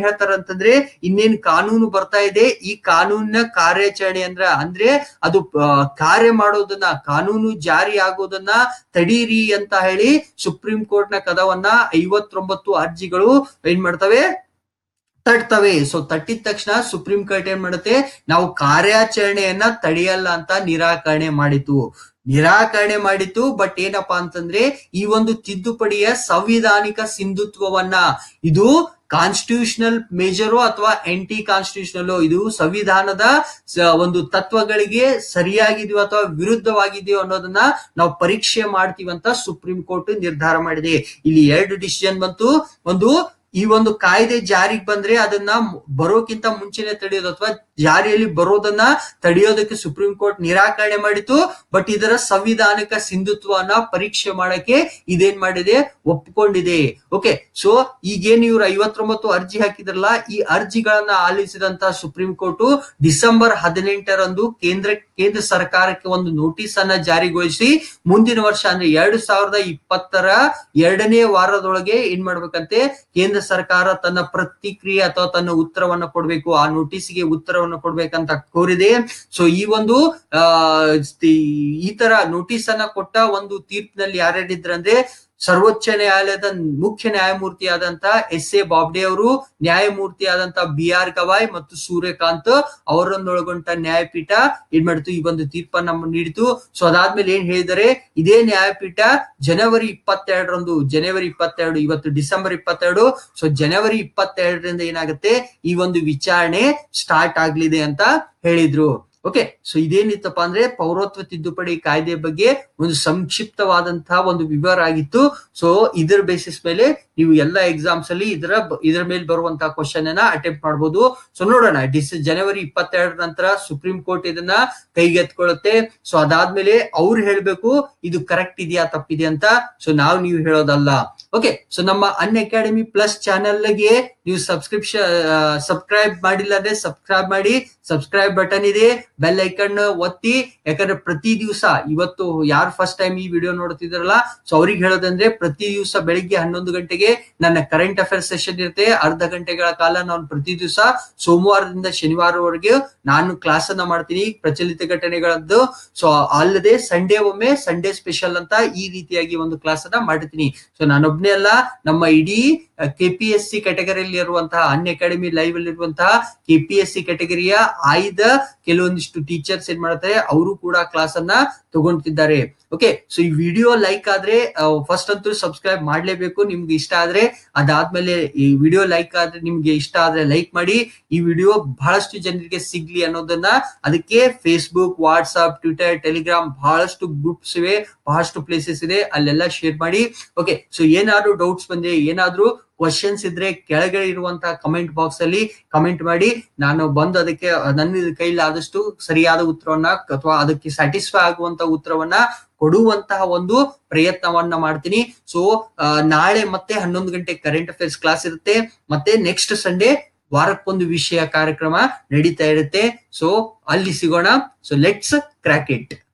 ಅಂತಂದ್ರೆ ಇನ್ನೇನ್ ಕಾನೂನು ಬರ್ತಾ ಇದೆ ಈ ಕಾನೂನಿನ ಕಾರ್ಯಾಚರಣೆ ಅಂದ್ರ ಅಂದ್ರೆ ಅದು ಆ, ಕಾರ್ಯ ಮಾಡೋದನ್ನ ಕಾನೂನು ಜಾರಿ ಆಗೋದನ್ನ ತಡೀರಿ ಅಂತ ಹೇಳಿ ಸುಪ್ರೀಂ ಕೋರ್ಟ್ ನ ಕದವನ್ನ ಐವತ್ತೊಂಬತ್ತು ಅರ್ಜಿಗಳು ಏನ್ ಮಾಡ್ತವೆ ತಟ್ತವೆ ಸೊ ತಟ್ಟಿದ ತಕ್ಷಣ ಸುಪ್ರೀಂ ಕೋರ್ಟ್ ಏನ್ ಮಾಡುತ್ತೆ ನಾವು ಕಾರ್ಯಾಚರಣೆಯನ್ನ ತಡೆಯಲ್ಲ ಅಂತ ನಿರಾಕರಣೆ ಮಾಡಿತು ನಿರಾಕರಣೆ ಮಾಡಿತು ಬಟ್ ಏನಪ್ಪಾ ಅಂತಂದ್ರೆ ಈ ಒಂದು ತಿದ್ದುಪಡಿಯ ಸಂವಿಧಾನಿಕ ಸಿಂಧುತ್ವವನ್ನ ಇದು ಕಾನ್ಸ್ಟಿಟ್ಯೂಷನಲ್ ಮೇಜರು ಅಥವಾ ಆಂಟಿ ಕಾನ್ಸ್ಟಿಟ್ಯೂಷನಲ್ ಇದು ಸಂವಿಧಾನದ ಸ- ಒಂದು ತತ್ವಗಳಿಗೆ ಸರಿಯಾಗಿದೆಯೋ ಅಥವಾ ವಿರುದ್ಧವಾಗಿದೆಯೋ ಅನ್ನೋದನ್ನ ನಾವು ಪರೀಕ್ಷೆ ಮಾಡ್ತೀವಿ ಅಂತ ಸುಪ್ರೀಂ ಕೋರ್ಟ್ ನಿರ್ಧಾರ ಮಾಡಿದೆ ಇಲ್ಲಿ ಎರಡು ಡಿಸಿಷನ್ ಬಂತು ಒಂದು ಈ ಒಂದು ಕಾಯ್ದೆ ಜಾರಿಗೆ ಬಂದ್ರೆ ಅದನ್ನ ಬರೋಕ್ಕಿಂತ ಮುಂಚೆನೆ ತಡೆಯೋದು ಅಥವಾ ಜಾರಿಯಲ್ಲಿ ಬರೋದನ್ನ ತಡೆಯೋದಕ್ಕೆ ಸುಪ್ರೀಂ ಕೋರ್ಟ್ ನಿರಾಕರಣೆ ಮಾಡಿತು ಬಟ್ ಇದರ ಸಂವಿಧಾನಿಕ ಸಿಂಧುತ್ವನ ಪರೀಕ್ಷೆ ಮಾಡಕ್ಕೆ ಇದೇನ್ ಮಾಡಿದೆ ಒಪ್ಪಿಕೊಂಡಿದೆ ಓಕೆ ಸೊ ಈಗೇನ್ ಇವ್ರು ಐವತ್ತೊಂಬತ್ತು ಅರ್ಜಿ ಹಾಕಿದ್ರಲ್ಲ ಈ ಅರ್ಜಿಗಳನ್ನ ಆಲಿಸಿದಂತ ಸುಪ್ರೀಂ ಕೋರ್ಟ್ ಡಿಸೆಂಬರ್ ಹದಿನೆಂಟರಂದು ಕೇಂದ್ರ ಕೇಂದ್ರ ಸರ್ಕಾರಕ್ಕೆ ಒಂದು ನೋಟಿಸ್ ಅನ್ನ ಜಾರಿಗೊಳಿಸಿ ಮುಂದಿನ ವರ್ಷ ಅಂದ್ರೆ ಎರಡು ಸಾವಿರದ ಇಪ್ಪತ್ತರ ಎರಡನೇ ವಾರದೊಳಗೆ ಏನ್ ಮಾಡ್ಬೇಕಂತೆ ಕೇಂದ್ರ ಸರ್ಕಾರ ತನ್ನ ಪ್ರತಿಕ್ರಿಯೆ ಅಥವಾ ತನ್ನ ಉತ್ತರವನ್ನ ಕೊಡ್ಬೇಕು ಆ ನೋಟಿಸ್ಗೆ ಉತ್ತರವನ್ನ ಕೊಡ್ಬೇಕಂತ ಕೋರಿದೆ ಸೊ ಈ ಒಂದು ಆ ಈ ತರ ನೋಟಿಸ್ ಅನ್ನ ಕೊಟ್ಟ ಒಂದು ತೀರ್ಪಿನಲ್ಲಿ ಯಾರ್ಯಾರಿದ್ರಂದ್ರೆ ಸರ್ವೋಚ್ಚ ನ್ಯಾಯಾಲಯದ ಮುಖ್ಯ ನ್ಯಾಯಮೂರ್ತಿಯಾದಂತ ಎಸ್ ಎ ಬಾಬ್ಡೆ ಅವರು ನ್ಯಾಯಮೂರ್ತಿಯಾದಂತ ಬಿ ಆರ್ ಗವಾಯ್ ಮತ್ತು ಸೂರ್ಯಕಾಂತ್ ಅವರನ್ನೊಳಗೊಂಡ ನ್ಯಾಯಪೀಠ ಏನ್ ಮಾಡಿತು ಈ ಒಂದು ತೀರ್ಪನ್ನ ನೀಡಿತು ಸೊ ಅದಾದ್ಮೇಲೆ ಏನ್ ಹೇಳಿದರೆ ಇದೇ ನ್ಯಾಯಪೀಠ ಜನವರಿ ಇಪ್ಪತ್ತೆರಡರಂದು ಜನವರಿ ಇಪ್ಪತ್ತೆರಡು ಇವತ್ತು ಡಿಸೆಂಬರ್ ಇಪ್ಪತ್ತೆರಡು ಸೊ ಜನವರಿ ಇಪ್ಪತ್ತೆರಡರಿಂದ ಏನಾಗುತ್ತೆ ಈ ಒಂದು ವಿಚಾರಣೆ ಸ್ಟಾರ್ಟ್ ಆಗ್ಲಿದೆ ಅಂತ ಹೇಳಿದ್ರು ಓಕೆ ಸೊ ಇದೇನಿತ್ತಪ್ಪ ಅಂದ್ರೆ ಪೌರತ್ವ ತಿದ್ದುಪಡಿ ಕಾಯ್ದೆ ಬಗ್ಗೆ ಒಂದು ಸಂಕ್ಷಿಪ್ತವಾದಂತಹ ಒಂದು ವಿವರ ಆಗಿತ್ತು ಸೊ ಇದರ ಬೇಸಿಸ್ ಮೇಲೆ ನೀವು ಎಲ್ಲ ಎಕ್ಸಾಮ್ಸ್ ಅಲ್ಲಿ ಇದರ ಇದರ ಮೇಲೆ ಬರುವಂತಹ ಕ್ವಶನ್ ಅನ್ನ ಅಟೆಂಪ್ಟ್ ಮಾಡಬಹುದು ಸೊ ನೋಡೋಣ ಡಿಸ್ ಜನವರಿ ಇಪ್ಪತ್ತೆರಡರ ನಂತರ ಸುಪ್ರೀಂ ಕೋರ್ಟ್ ಇದನ್ನ ಕೈಗೆತ್ಕೊಳ್ಳುತ್ತೆ ಸೊ ಅದಾದ್ಮೇಲೆ ಅವ್ರು ಹೇಳ್ಬೇಕು ಇದು ಕರೆಕ್ಟ್ ಇದೆಯಾ ತಪ್ಪಿದೆ ಅಂತ ಸೊ ನಾವು ನೀವು ಹೇಳೋದಲ್ಲ ಓಕೆ ಸೊ ನಮ್ಮ ಅನ್ ಅಕಾಡೆಮಿ ಪ್ಲಸ್ ಚಾನೆಲ್ಗೆ ನೀವು ಸಬ್ಸ್ಕ್ರಿಪ್ಷನ್ ಸಬ್ಸ್ಕ್ರೈಬ್ ಮಾಡಿಲ್ಲ ಅಂದ್ರೆ ಸಬ್ಸ್ಕ್ರೈಬ್ ಮಾಡಿ ಸಬ್ಸ್ಕ್ರೈಬ್ ಬಟನ್ ಇದೆ ಬೆಲ್ ಐಕನ್ ಒತ್ತಿ ಯಾಕಂದ್ರೆ ಪ್ರತಿ ದಿವಸ ಇವತ್ತು ಯಾರು ಫಸ್ಟ್ ಟೈಮ್ ಈ ವಿಡಿಯೋ ನೋಡ್ತಿದಾರಲ್ಲ ಸೊ ಅವ್ರಿಗೆ ಹೇಳೋದಂದ್ರೆ ಪ್ರತಿ ದಿವಸ ಬೆಳಿಗ್ಗೆ ಹನ್ನೊಂದು ಗಂಟೆಗೆ ನನ್ನ ಕರೆಂಟ್ ಅಫೇರ್ಸ್ ಸೆಷನ್ ಇರುತ್ತೆ ಅರ್ಧ ಗಂಟೆಗಳ ಕಾಲ ನಾನು ಪ್ರತಿ ದಿವಸ ಸೋಮವಾರದಿಂದ ಶನಿವಾರವರೆಗೆ ನಾನು ಕ್ಲಾಸ್ ಅನ್ನ ಮಾಡ್ತೀನಿ ಪ್ರಚಲಿತ ಘಟನೆಗಳದ್ದು ಸೊ ಅಲ್ಲದೆ ಸಂಡೇ ಒಮ್ಮೆ ಸಂಡೇ ಸ್ಪೆಷಲ್ ಅಂತ ಈ ರೀತಿಯಾಗಿ ಒಂದು ಕ್ಲಾಸ್ ಅನ್ನ ಮಾಡ್ತೀನಿ ಸೊ ನಾನೊಬ್ನೇ ಅಲ್ಲ ನಮ್ಮ ಇಡೀ ಕೆ ಪಿ ಎಸ್ ಸಿ ಕ್ಯಾಟಗರಿಯಲ್ಲಿ ಇರುವಂತಹ ಅನ್ ಅಕಾಡೆಮಿ ಲೈವ್ ಅಲ್ಲಿ ಇರುವಂತಹ ಕೆ ಪಿ ಎಸ್ ಸಿ ಕ್ಯಾಟಗರಿಯ ಆಯ್ದ ಕೆಲವೊಂದಿಷ್ಟು ಟೀಚರ್ಸ್ ಏನ್ ಮಾಡ್ತಾರೆ ಅವರು ಕೂಡ ಕ್ಲಾಸ್ ಅನ್ನ ತಗೊಂತಿದ್ದಾರೆ ಓಕೆ ಸೊ ಈ ವಿಡಿಯೋ ಲೈಕ್ ಆದ್ರೆ ಫಸ್ಟ್ ಅಂತೂ ಸಬ್ಸ್ಕ್ರೈಬ್ ಮಾಡ್ಲೇಬೇಕು ನಿಮ್ಗೆ ಇಷ್ಟ ಆದ್ರೆ ಅದಾದ್ಮೇಲೆ ಈ ವಿಡಿಯೋ ಲೈಕ್ ಆದ್ರೆ ನಿಮ್ಗೆ ಇಷ್ಟ ಆದ್ರೆ ಲೈಕ್ ಮಾಡಿ ಈ ವಿಡಿಯೋ ಬಹಳಷ್ಟು ಜನರಿಗೆ ಸಿಗ್ಲಿ ಅನ್ನೋದನ್ನ ಅದಕ್ಕೆ ಫೇಸ್ಬುಕ್ ವಾಟ್ಸ್ಆಪ್ ಟ್ವಿಟರ್ ಟೆಲಿಗ್ರಾಮ್ ಬಹಳಷ್ಟು ಗ್ರೂಪ್ಸ್ ಇವೆ ಬಹಳಷ್ಟು ಪ್ಲೇಸಸ್ ಇದೆ ಅಲ್ಲೆಲ್ಲ ಶೇರ್ ಮಾಡಿ ಓಕೆ ಸೊ ಏನಾದ್ರು ಡೌಟ್ಸ್ ಬಂದ್ರೆ ಏನಾದ್ರು ಕ್ವಶನ್ಸ್ ಇದ್ರೆ ಕೆಳಗಡೆ ಇರುವಂತಹ ಕಮೆಂಟ್ ಬಾಕ್ಸ್ ಅಲ್ಲಿ ಕಮೆಂಟ್ ಮಾಡಿ ನಾನು ಬಂದು ಅದಕ್ಕೆ ನನ್ನ ಕೈಲಿ ಆದಷ್ಟು ಸರಿಯಾದ ಉತ್ತರವನ್ನ ಅಥವಾ ಅದಕ್ಕೆ ಸ್ಯಾಟಿಸ್ಫೈ ಆಗುವಂತ ಉತ್ತರವನ್ನ ಕೊಡುವಂತಹ ಒಂದು ಪ್ರಯತ್ನವನ್ನ ಮಾಡ್ತೀನಿ ಸೊ ನಾಳೆ ಮತ್ತೆ ಹನ್ನೊಂದು ಗಂಟೆ ಕರೆಂಟ್ ಅಫೇರ್ಸ್ ಕ್ಲಾಸ್ ಇರುತ್ತೆ ಮತ್ತೆ ನೆಕ್ಸ್ಟ್ ಸಂಡೇ ವಾರಕ್ಕೊಂದು ವಿಷಯ ಕಾರ್ಯಕ್ರಮ ನಡೀತಾ ಇರುತ್ತೆ ಸೊ ಅಲ್ಲಿ ಸಿಗೋಣ ಸೊ ಲೆಟ್ಸ್ ಕ್ರಾಕ್ ಇಟ್